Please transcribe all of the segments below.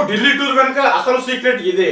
Delhi tour వెనుక అసలు secret ఇదే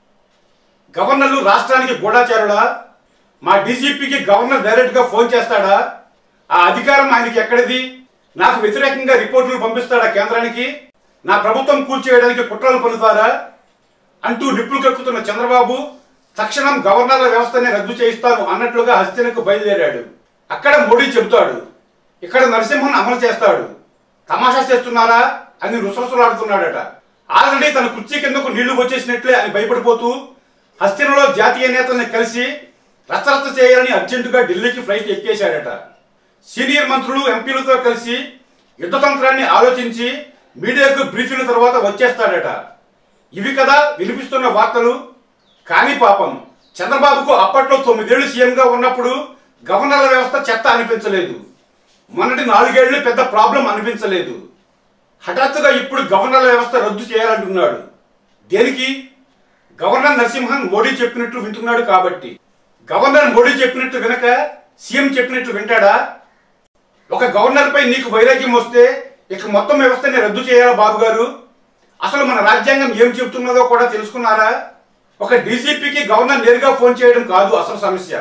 గవర్నర్లు రాష్ట్రానికి గూఢాచారుడా మా డీజీపీకి గవర్నర్ డైరెక్ట్ గా ఫోన్ చేస్తాడా ఆ అధికారం ఆయనకి ఎక్కడిది నాకు వ్యతిరేకంగా రిపోర్టులు పంపిస్తాడా కేంద్రానికి నా ప్రభుత్వం కూల్చేయడానికి కుట్రలు పలుతారా అంటూ నిప్పులు కక్కుతున్న చంద్రబాబు తక్షణం గవర్నర్ల వ్యవస్థని రద్దు చేయిస్తాను అన్నట్లుగా హస్తినకు బయలుదేరాడు అక్కడ మోడీ చెబుతాడు ఇక్కడ నరసింహన్ అమలు చేస్తాడు తమాషా చేస్తున్నారా అని రుసరుసలాడుతున్నాడట ఆల్రెడీ తన కుర్చీ కిందకు నీళ్లు వచ్చేసినట్లే అని భయపడిపోతూ హస్తినలో జాతీయ నేతల్ని కలిసి రచ్చరచ్చ చేయాలని అర్జెంటుగా ఢిల్లీకి ఫ్లైట్ ఎక్కేశాడట సీనియర్ మంత్రులు ఎంపీలతో కలిసి యుద్ధతంత్రాన్ని ఆలోచించి మీడియాకు బ్రీఫింగ్ తర్వాత వచ్చేస్తాడట ఇవి కదా వినిపిస్తున్న వార్తలు కానీ పాపం చంద్రబాబుకు అప్పట్లో తొమ్మిదేళ్లు సీఎంగా ఉన్నప్పుడు గవర్నర్ల వ్యవస్థ చెత్త అనిపించలేదు మొన్నటి నాలుగేళ్లు పెద్ద ప్రాబ్లం అనిపించలేదు హఠాత్తుగా ఇప్పుడు గవర్నర్ల వ్యవస్థ రద్దు చేయాలంటున్నాడు దేనికి గవర్నర్ నరసింహన్ మోడీ చెప్పినట్లు వింటున్నాడు కాబట్టి గవర్నర్ మోడీ చెప్పినట్టు వినక సీఎం చెప్పినట్లు వింటాడా ఒక గవర్నర్ పై నీకు వైరాగ్యం వస్తే ఇక మొత్తం వ్యవస్థని రద్దు చేయాలా బాబు గారు అసలు మన రాజ్యాంగం ఏం చెబుతున్నదో కూడా తెలుసుకున్నారా ఒక డీజీపీకి గవర్నర్ నేరుగా ఫోన్ చేయడం కాదు అసలు సమస్య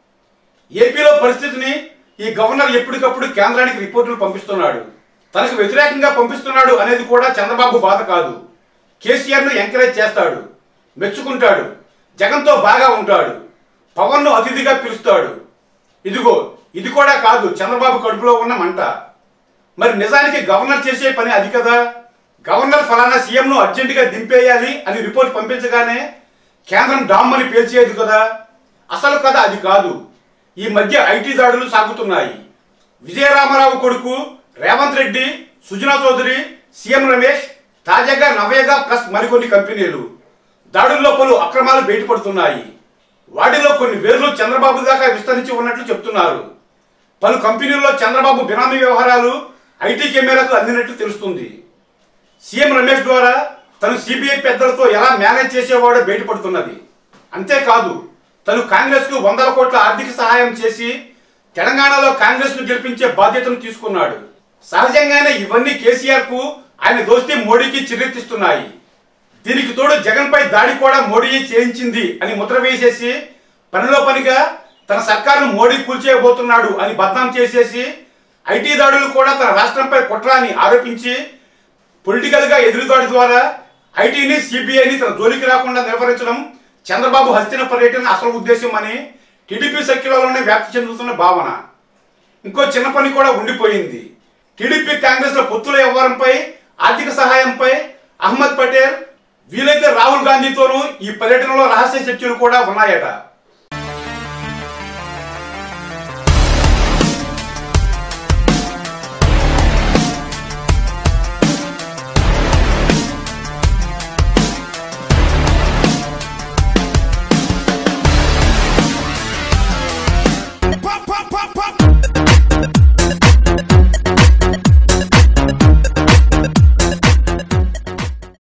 ఏపీలో పరిస్థితిని ఈ గవర్నర్ ఎప్పటికప్పుడు కేంద్రానికి రిపోర్టులు పంపిస్తున్నాడు తనకు వ్యతిరేకంగా పంపిస్తున్నాడు అనేది కూడా చంద్రబాబు బాధ కాదు కేసీఆర్ను ఎంకరేజ్ చేస్తాడు మెచ్చుకుంటాడు జగన్తో బాగా ఉంటాడు పవన్ను అతిథిగా పిలుస్తాడు ఇదిగో ఇది కూడా కాదు చంద్రబాబు కడుపులో ఉన్న మంట మరి నిజానికి గవర్నర్ చేసే పని అది కదా గవర్నర్ ఫలానా సీఎంను అర్జెంటుగా దింపేయాలి అని రిపోర్ట్ పంపించగానే కేంద్రం డామ్ అని పేల్చేది కదా అసలు కథ అది కాదు ఈ మధ్య ఐటీ దాడులు సాగుతున్నాయి విజయరామారావు కొడుకు రేవంత్ రెడ్డి సుజనా చౌదరి సీఎం రమేష్ తాజాగా నవయగా ప్లస్ మరికొన్ని కంపెనీలు దాడుల్లో పలు అక్రమాలు బయటపడుతున్నాయి వాటిలో కొన్ని వేర్లు చంద్రబాబు దాకా విస్తరించి ఉన్నట్లు చెప్తున్నారు పలు కంపెనీల్లో చంద్రబాబు బినామీ వ్యవహారాలు ఐటీ కెమెరాకు అందినట్లు తెలుస్తుంది సీఎం రమేష్ ద్వారా తను సిబిఐ పెద్దలతో ఎలా మేనేజ్ చేసేవాడో బయటపడుతున్నది అంతేకాదు తను కాంగ్రెస్ కు వందల కోట్ల ఆర్థిక సహాయం చేసి తెలంగాణలో కాంగ్రెస్ ను గెలిపించే బాధ్యతను తీసుకున్నాడు సహజంగానే ఇవన్నీ కేసీఆర్ కు ఆయన దోస్తీ మోడీకి చిరెత్తిస్తున్నాయి దీనికి తోడు జగన్ పై దాడి కూడా మోడీ చేయించింది అని ముద్ర వేసేసి పనిలో పనిగా తన సర్కారును మోడీ కూల్చేయబోతున్నాడు అని బద్నాం చేసేసి ఐటీ దాడులు కూడా తన రాష్ట్రంపై కుట్ర అని ఆరోపించి పొలిటికల్ గా ఎదురుదాడి ద్వారా ఐటీని సిబిఐని తన జోలికి రాకుండా నిర్వహించడం చంద్రబాబు హస్తిన పర్యటన అసలు ఉద్దేశం అని టీడీపీ సర్కిల్లోనే వ్యాప్తి చెందుతున్న భావన ఇంకో చిన్న పని కూడా ఉండిపోయింది టీడీపీ కాంగ్రెస్ లో పొత్తుల వ్యవహారంపై ఆర్థిక సహాయంపై అహ్మద్ పటేల్ వీలైతే రాహుల్ గాంధీతోనూ ఈ పర్యటనలో రహస్య చర్చలు కూడా ఉన్నాయట